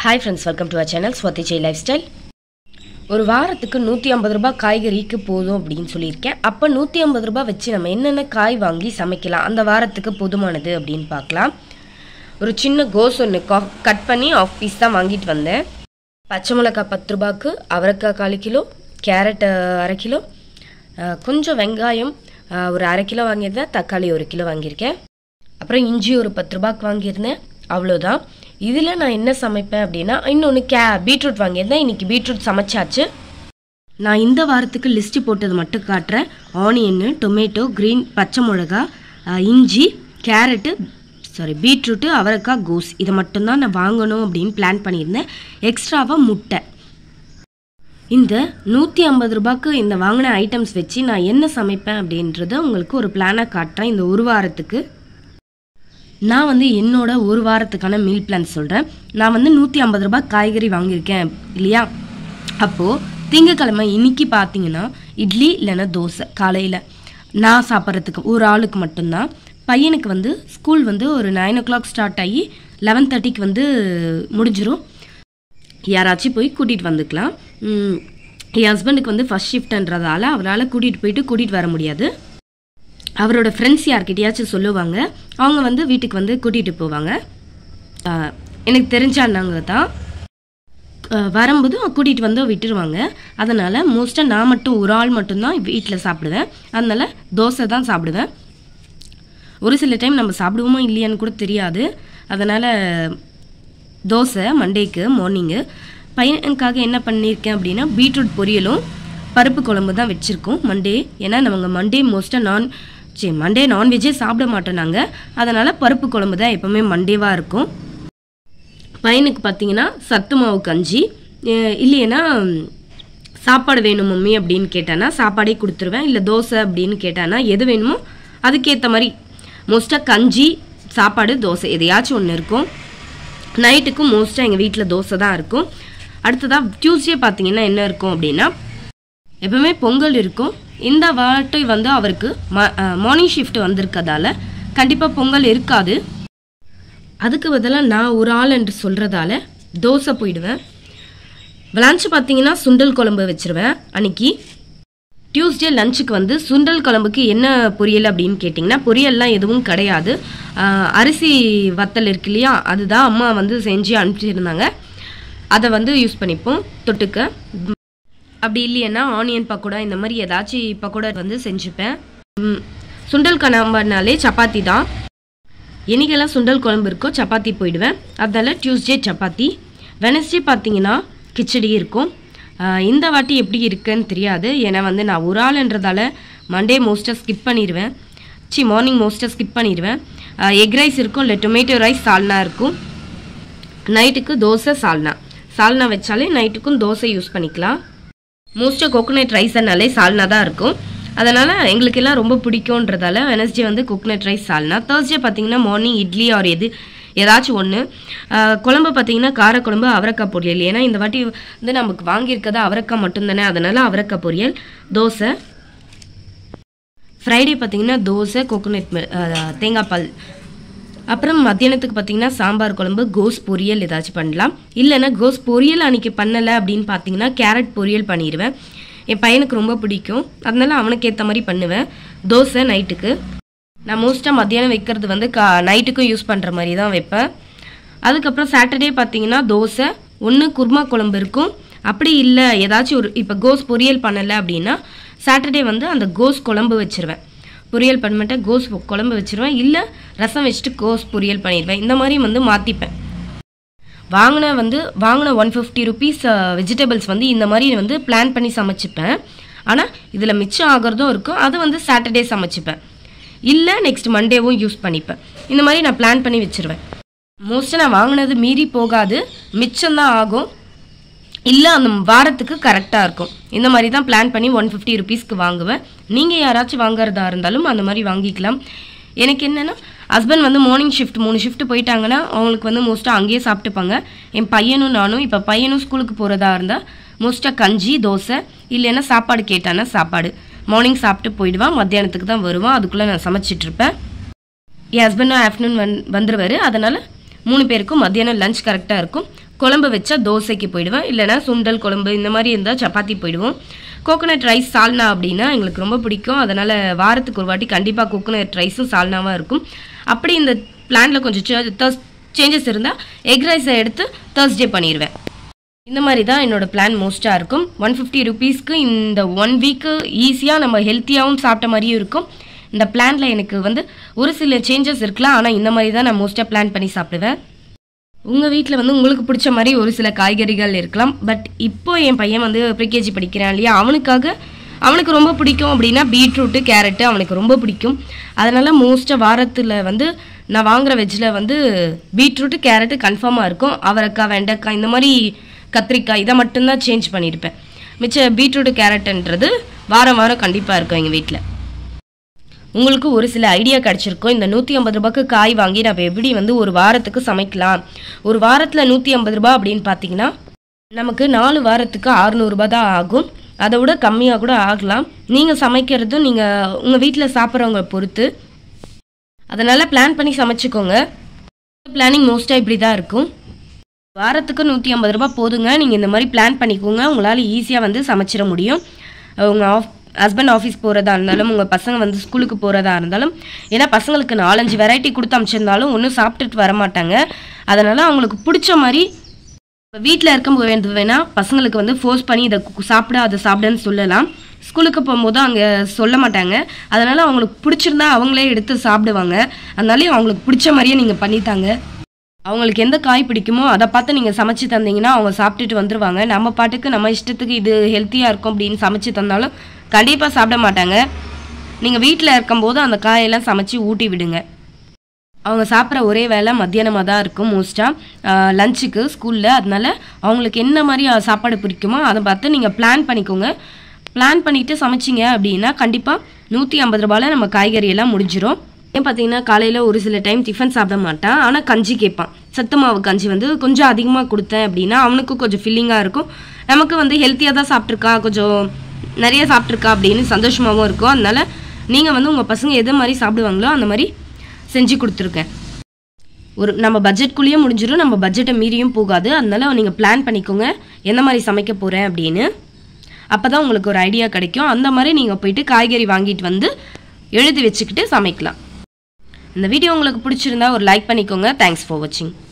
hi friends welcome to our channel ஸ்வத்திச்சை lifestyle ஒரு வாரத்துக்கு நூற்றி ஐம்பது ரூபாய் காய்கறிக்கு போதும் அப்படின்னு சொல்லியிருக்கேன் அப்போ நூற்றி ஐம்பது ரூபாய் வச்சு நம்ம என்னென்ன காய் வாங்கி சமைக்கலாம் அந்த வாரத்துக்கு போதுமானது அப்படின்னு பார்க்கலாம் ஒரு சின்ன கோஸ் ஒன்று கட் பண்ணி ஆஃப் பீஸ் தான் வாங்கிட்டு வந்தேன் பச்சை மிளகாய் பத்து ரூபாய்க்கு அவரைக்காய் கால் கிலோ கேரட் அஹ், அரை கிலோ அஹ், கொஞ்சம் வெங்காயம் அஹ், ஒரு அரை கிலோ வாங்கியிருந்தேன் தக்காளி ஒரு கிலோ வாங்கியிருக்கேன் அப்புறம் இஞ்சி ஒரு பத்து ரூபாய்க்கு வாங்கியிருந்தேன் அவ்வளோதான் இதில் நான் என்ன சமைப்பேன் அப்படின்னா இன்னொன்று கே பீட்ரூட் வாங்கியிருந்தேன் இன்னைக்கு பீட்ரூட் சமைச்சாச்சு நான் இந்த வாரத்துக்கு லிஸ்ட்டு போட்டது மட்டும் காட்டுறேன் ஆனியன்னு டொமேட்டோ க்ரீன் பச்சை மிளகா அஹ், இஞ்சி கேரட்டு சாரி பீட்ரூட்டு அவரைக்காய் கோஸ் இதை மட்டும்தான் நான் வாங்கணும் அப்படின்னு பிளான் பண்ணியிருந்தேன் எக்ஸ்ட்ராவாக முட்டை இந்த நூற்றி ஐம்பது ரூபாய்க்கு இந்த வாங்கின ஐட்டம்ஸ் வச்சு நான் என்ன சமைப்பேன் அப்படின்றத உங்களுக்கு ஒரு பிளானாக காட்டுறேன் இந்த ஒரு வாரத்துக்கு நான் வந்து என்னோட ஒரு வாரத்துக்கான மீல் பிளான் சொல்கிறேன் நான் வந்து நூற்றி ஐம்பது ரூபாய் காய்கறி வாங்கியிருக்கேன் இல்லையா அப்போது திங்கக்கிழமை இன்னைக்கு பார்த்தீங்கன்னா இட்லி இல்லைன்னா தோசை காலையில் நான் சாப்பிட்றதுக்கு ஒரு ஆளுக்கு மட்டும்தான் பையனுக்கு வந்து ஸ்கூல் வந்து ஒரு நைன் ஓ கிளாக் ஸ்டார்ட் ஆகி லெவன் தேர்ட்டிக்கு வந்து முடிஞ்சிரும் யாராச்சும் போய் கூட்டிகிட்டு வந்துக்கலாம் உம், என் ஹஸ்பண்டுக்கு வந்து ஃபஸ்ட் ஷிஃப்ட்ன்றதால அவரால் கூட்டிகிட்டு போயிட்டு கூட்டிகிட்டு வர முடியாது அவரோட ஃப்ரெண்ட்ஸ் யார்கிட்டயாச்சும் சொல்லுவாங்க அவங்க வந்து வீட்டுக்கு வந்து கூட்டிகிட்டு போவாங்க ஆஹ், எனக்கு தெரிஞ்ச அண்ணாங்க தான் ஆஹ், வரும்போது கூட்டிகிட்டு வந்து விட்டுருவாங்க அதனால் மோஸ்ட்டாக நான் மட்டும் ஒரு ஆள் மட்டும்தான் வீட்டில் சாப்பிடுவேன் அதனால் தோசை தான் சாப்பிடுவேன் ஒரு சில டைம் நம்ம சாப்பிடுவோமா இல்லையான்னு கூட தெரியாது அதனால் தோசை மண்டேக்கு மார்னிங்கு பையனுக்காக என்ன பண்ணியிருக்கேன் அப்படின்னா பீட்ரூட் பொரியலும் பருப்பு குழம்பு தான் வச்சுருக்கோம் மண்டே ஏன்னா நம்ம மண்டே மோஸ்ட்டாக நான் சரி மண்டே நான்வெஜ்ஜே சாப்பிட மாட்டோம் நாங்கள் அதனால் பருப்பு குழம்பு தான் எப்போவுமே மண்டேவாக இருக்கும் பையனுக்கு பார்த்தீங்கன்னா சத்து மாவு கஞ்சி அஹ் இல்லைன்னா ம், சாப்பாடு வேணும் மம்மி அப்படின்னு கேட்டானா சாப்பாடே கொடுத்துருவேன் இல்லை தோசை அப்படின்னு கேட்டானா எது வேணுமோ அதுக்கேற்ற மாதிரி மோஸ்ட்டாக கஞ்சி சாப்பாடு தோசை எதையாச்சும் ஒன்று இருக்கும் நைட்டுக்கும் மோஸ்ட்டாக எங்கள் வீட்டில் தோசை தான் இருக்கும் அடுத்ததாக டியூஸ்டே பார்த்தீங்கன்னா என்ன இருக்கும் அப்படின்னா எப்பவுமே பொங்கல் இருக்கும் இந்த வாட்டி வந்து அவருக்கு மார்னிங் ஷிஃப்ட் வந்திருக்கதால கண்டிப்பாக பொங்கல் இருக்காது அதுக்கு பதிலாக நான் ஒரு ஆள் என்று சொல்கிறதால தோசை போயிடுவேன் லஞ்ச் பார்த்தீங்கன்னா சுண்டல் குழம்பு வச்சிருவேன் அன்னைக்கு டியூஸ்டே லஞ்சுக்கு வந்து சுண்டல் குழம்புக்கு என்ன பொரியல் அப்படின்னு கேட்டிங்கன்னா பொரியல்லாம் எதுவும் கிடையாது ஆஹ் அரிசி வத்தல் இருக்கு இல்லையா அதுதான் அம்மா வந்து செஞ்சு அனுப்பிச்சிருந்தாங்க அதை வந்து யூஸ் பண்ணிப்போம் தொட்டுக்க அப்படி இல்லைன்னா ஆனியன் பக்கோடா இந்த மாதிரி ஏதாச்சும் பக்கோடா வந்து செஞ்சுப்பேன் ம், சுண்டல் கணம்பனாலே சப்பாத்தி தான் என்னைக்கெல்லாம் சுண்டல் குழம்பு இருக்கோ சப்பாத்தி போயிடுவேன் அதனால டியூஸ்டே சப்பாத்தி வெனஸ்டே பார்த்தீங்கன்னா கிச்சடி இருக்கும் ஆஹ் இந்த வாட்டி எப்படி இருக்குன்னு தெரியாது ஏன்னா வந்து நான் ஒரு ஆளுன்றதால மண்டே மோஸ்ட்டாக ஸ்கிப் பண்ணிடுவேன் சி மார்னிங் மோஸ்ட்டாக ஸ்கிப் பண்ணிடுவேன் எக் ரைஸ் இருக்கும் இல்லை டொமேட்டோ ரைஸ் சால்னா இருக்கும் நைட்டுக்கு தோசை சால்னா சால்னா வச்சாலே நைட்டுக்கும் தோசை யூஸ் பண்ணிக்கலாம் மோஸ்ட்டாக கோகோனட் ரைஸ்னாலே சால்னா தான் இருக்கும் அதனால் எங்களுக்கு எல்லாம் ரொம்ப பிடிக்கும்ன்றதால வெனஸ்டே வந்து கோகோனட் ரைஸ் சால்னா தேர்ஸ்டே பார்த்தீங்கன்னா மார்னிங் இட்லி ஆர் எது ஏதாச்சும் ஒன்று குழம்பு பார்த்தீங்கன்னா காரக்குழம்பு அவரைக்காய் பொரியல் ஏன்னா இந்த வாட்டி வந்து நமக்கு வாங்கியிருக்கது அவரைக்காய் மட்டும்தானே அதனால் அவரைக்காய் பொரியல் தோசை ஃப்ரைடே பார்த்தீங்கன்னா தோசை கோகோனட் தேங்காய் பால் அப்புறம் மத்தியானத்துக்கு பார்த்தீங்கன்னா சாம்பார் குழம்பு கோஸ் பொரியல் ஏதாச்சும் பண்ணலாம் இல்லைன்னா கோஸ் பொரியல் அன்னைக்கு பண்ணலை அப்படின்னு பார்த்தீங்கன்னா கேரட் பொரியல் பண்ணிடுவேன் என் பையனுக்கு ரொம்ப பிடிக்கும் அதனால அவனுக்கு ஏற்ற மாதிரி பண்ணுவேன் தோசை நைட்டுக்கு நான் மோஸ்ட்டாக மத்தியானம் வைக்கிறது வந்து கா நைட்டுக்கும் யூஸ் பண்ணுற மாதிரி தான் வைப்பேன் அதுக்கப்புறம் சாட்டர்டே பார்த்தீங்கன்னா தோசை ஒன்று குருமா குழம்பு இருக்கும் அப்படி இல்லை ஏதாச்சும் ஒரு இப்போ கோஸ் பொரியல் பண்ணலை அப்படின்னா சாட்டர்டே வந்து அந்த கோஸ் குழம்பு வச்சிருவேன் பொரியல் பண்ண மாட்டேன் கோஸ் குழம்பு வச்சிருவேன் இல்லை ரசம் வச்சுட்டு கோஸ் பொரியல் பண்ணிடுவேன் இந்த மாதிரி வந்து மாற்றிப்பேன் வாங்கின வந்து வாங்கின ஒன் ஃபிஃப்டி ருபீஸ் வெஜிடபிள்ஸ் வந்து இந்த மாதிரி வந்து பிளான் பண்ணி சமைச்சிப்பேன் ஆனால் இதில் மிச்சம் ஆகிறதும் இருக்கும் அது வந்து சாட்டர்டே சமைச்சிப்பேன் இல்லை நெக்ஸ்ட் மண்டேவும் யூஸ் பண்ணிப்பேன் இந்த மாதிரி நான் பிளான் பண்ணி வச்சிருவேன் மோஸ்ட்டாக நான் வாங்கினது மீறி போகாது மிச்சம்தான் ஆகும் இல்லை அந்த வாரத்துக்கு கரெக்டாக இருக்கும் இந்த மாதிரி தான் பிளான் பண்ணி ஒன் ஃபிஃப்டி ருபீஸ்க்கு வாங்குவேன் நீங்கள் யாராச்சும் வாங்குறதா இருந்தாலும் அந்த மாதிரி வாங்கிக்கலாம் எனக்கு என்னென்னா ஹஸ்பண்ட் வந்து மார்னிங் ஷிஃப்ட் மூணு ஷிஃப்ட் போயிட்டாங்கன்னா அவங்களுக்கு வந்து மோஸ்ட்டாக அங்கேயே சாப்பிட்டுப்பாங்க என் பையனும் நானும் இப்போ பையனும் ஸ்கூலுக்கு போகிறதா இருந்தால் மோஸ்ட்டாக கஞ்சி தோசை இல்லைன்னா சாப்பாடு கேட்டானா சாப்பாடு மார்னிங் சாப்பிட்டு போயிடுவான் மத்தியானத்துக்கு தான் வருவான் அதுக்குள்ளே நான் சமைச்சிட்டு இருப்பேன் என் ஹஸ்பண்டும் ஆஃப்டர்நூன் வந் வந்துருவாரு அதனால் மூணு பேருக்கும் மத்தியானம் லஞ்ச் கரெக்டாக இருக்கும் குழம்பு வச்சா தோசைக்கு போயிடுவேன் இல்லைனா சுண்டல் குழம்பு இந்த மாதிரி இருந்தால் சப்பாத்தி போயிடுவோம் கோகோனட் ரைஸ் சால்னா அப்படின்னா எங்களுக்கு ரொம்ப பிடிக்கும் அதனால் வாரத்துக்கு ஒரு வாட்டி கண்டிப்பாக கோகோனட் ரைஸும் சால்னாவாக இருக்கும் அப்படி இந்த பிளானில் கொஞ்சம் சேஞ்சஸ் இருந்தால் எக் ரைஸை எடுத்து தேர்ஸ்டே பண்ணிடுவேன் இந்த மாதிரி தான் என்னோட பிளான் மோஸ்ட்டாக இருக்கும் ஒன் ஃபிஃப்டி ருபீஸ்க்கு இந்த ஒன் வீக்கு ஈஸியாக நம்ம ஹெல்த்தியாகவும் சாப்பிட்ட மாதிரியும் இருக்கும் இந்த பிளானில் எனக்கு வந்து ஒரு சில சேஞ்சஸ் இருக்கலாம் ஆனால் இந்த மாதிரி தான் நான் மோஸ்ட்டாக பிளான் பண்ணி சாப்பிடுவேன் உங்கள் வீட்டில் வந்து உங்களுக்கு பிடிச்ச மாதிரி ஒரு சில காய்கறிகள் இருக்கலாம் பட் இப்போ என் பையன் வந்து ப்ரிகேஜி படிக்கிறான் இல்லையா அவனுக்காக அவனுக்கு ரொம்ப பிடிக்கும் அப்படின்னா பீட்ரூட்டு கேரட்டு அவனுக்கு ரொம்ப பிடிக்கும் அதனால் மோஸ்ட்டாக வாரத்தில் வந்து நான் வாங்குற வெஜ்ஜில் வந்து பீட்ரூட்டு கேரட்டு கன்ஃபார்மாக இருக்கும் அவரைக்காய் வெண்டைக்காய் இந்த மாதிரி கத்திரிக்காய் இதை மட்டும்தான் சேஞ்ச் பண்ணியிருப்பேன் மிச்ச பீட்ரூட்டு கேரட்டுன்றது வாரம் வாரம் கண்டிப்பாக இருக்கும் எங்கள் வீட்டில் உங்களுக்கு ஒரு சில ஐடியா கிடச்சிருக்கும் இந்த நூற்றி ஐம்பது ரூபாய்க்கு காய் வாங்கி நம்ம எப்படி வந்து ஒரு வாரத்துக்கு சமைக்கலாம் ஒரு வாரத்தில் நூற்றி ஐம்பது ரூபாய் அப்படின்னு பார்த்தீங்கன்னா நமக்கு நாலு வாரத்துக்கு அறுநூறுபா தான் ஆகும் அதை விட கம்மியாக கூட ஆகலாம் நீங்கள் சமைக்கிறதும் நீங்கள் உங்கள் வீட்டில் சாப்பிட்றவங்க பொறுத்து அதனால் பிளான் பண்ணி சமைச்சுக்கோங்க பிளானிங் மோஸ்ட்டாக இப்படி தான் இருக்கும் வாரத்துக்கு நூற்றி ஐம்பது ரூபாய் போதுங்க நீங்கள் இந்த மாதிரி பிளான் பண்ணிக்கோங்க உங்களால் ஈஸியாக வந்து சமைச்சிட முடியும் உங்கள் ஆஃப் ஹஸ்பண்ட் ஆஃபீஸ் போகிறதா இருந்தாலும் உங்கள் பசங்க வந்து ஸ்கூலுக்கு போகிறதா இருந்தாலும் ஏன்னா பசங்களுக்கு நாலஞ்சு வெரைட்டி கொடுத்து அமைச்சிருந்தாலும் ஒன்றும் சாப்பிட்டுட்டு வர மாட்டாங்க அதனால் அவங்களுக்கு பிடிச்ச மாதிரி வீட்டில் இருக்கும்போது வேணால் பசங்களுக்கு வந்து ஃபோர்ஸ் பண்ணி இதை கு- சாப்பிட அதை சாப்பிடுன்னு சொல்லலாம் ஸ்கூலுக்கு போகும்போது அங்கே சொல்ல மாட்டாங்க அதனால் அவங்களுக்கு பிடிச்சிருந்தா அவங்களே எடுத்து சாப்பிடுவாங்க அதனாலே அவங்களுக்கு பிடிச்ச மாதிரியே நீங்கள் பண்ணித்தாங்க அவங்களுக்கு எந்த காய் பிடிக்குமோ அதை பார்த்து நீங்கள் சமைச்சு தந்தீங்கன்னா அவங்க சாப்பிட்டுட்டு வந்துருவாங்க நம்ம பாட்டுக்கு நம்ம இஷ்டத்துக்கு இது ஹெல்த்தியாக இருக்கும் அப்படின்னு சமைச்சு தந்தாலும் கண்டிப்பாக சாப்பிட மாட்டாங்க நீங்கள் வீட்டில் இருக்கும்போது அந்த காயெல்லாம் சமைச்சு ஊட்டி விடுங்க அவங்க சாப்பிட்ற ஒரே வேலை மத்தியானமாக தான் இருக்கும் மோஸ்ட்டாக லஞ்சுக்கு ஸ்கூலில் அதனால அவங்களுக்கு என்ன மாதிரி அஹ், சாப்பாடு பிடிக்குமோ அதை பார்த்து நீங்கள் பிளான் பண்ணிக்கோங்க பிளான் பண்ணிவிட்டு சமைச்சிங்க அப்படின்னா கண்டிப்பாக நூற்றி ஐம்பது ரூபாயில் நம்ம காய்கறி எல்லாம் முடிஞ்சிரும் ஏன் பார்த்தீங்கன்னா காலையில் ஒரு சில டைம் டிஃபன் சாப்பிட மாட்டான் ஆனால் கஞ்சி கேட்பான் சத்து மாவு கஞ்சி வந்து கொஞ்சம் அதிகமாக கொடுத்தேன் அப்படின்னா அவனுக்கும் கொஞ்சம் ஃபில்லிங்காக இருக்கும் நமக்கு வந்து ஹெல்த்தியாக தான் சாப்பிட்ருக்கா கொஞ்சம் நிறைய சாப்பிட்ருக்கா அப்படின்னு சந்தோஷமாகவும் இருக்கும் அதனால நீங்கள் வந்து உங்கள் பசங்க எது மாதிரி சாப்பிடுவாங்களோ அந்த மாதிரி செஞ்சு கொடுத்துருக்கேன் ஒரு நம்ம பட்ஜெட்குள்ளேயும் முடிஞ்சிடும் நம்ம பட்ஜெட்டை மீறியும் போகாது அதனால நீங்கள் பிளான் பண்ணிக்கோங்க எந்த மாதிரி சமைக்க போகிறேன் அப்படின்னு அப்போ தான் உங்களுக்கு ஒரு ஐடியா கிடைக்கும் அந்த மாதிரி நீங்கள் போயிட்டு காய்கறி வாங்கிட்டு வந்து எழுதி வச்சுக்கிட்டு சமைக்கலாம் இந்த வீடியோ உங்களுக்கு பிடிச்சிருந்தா ஒரு லைக் பண்ணிக்கோங்க தேங்க்ஸ் ஃபார் வாட்சிங்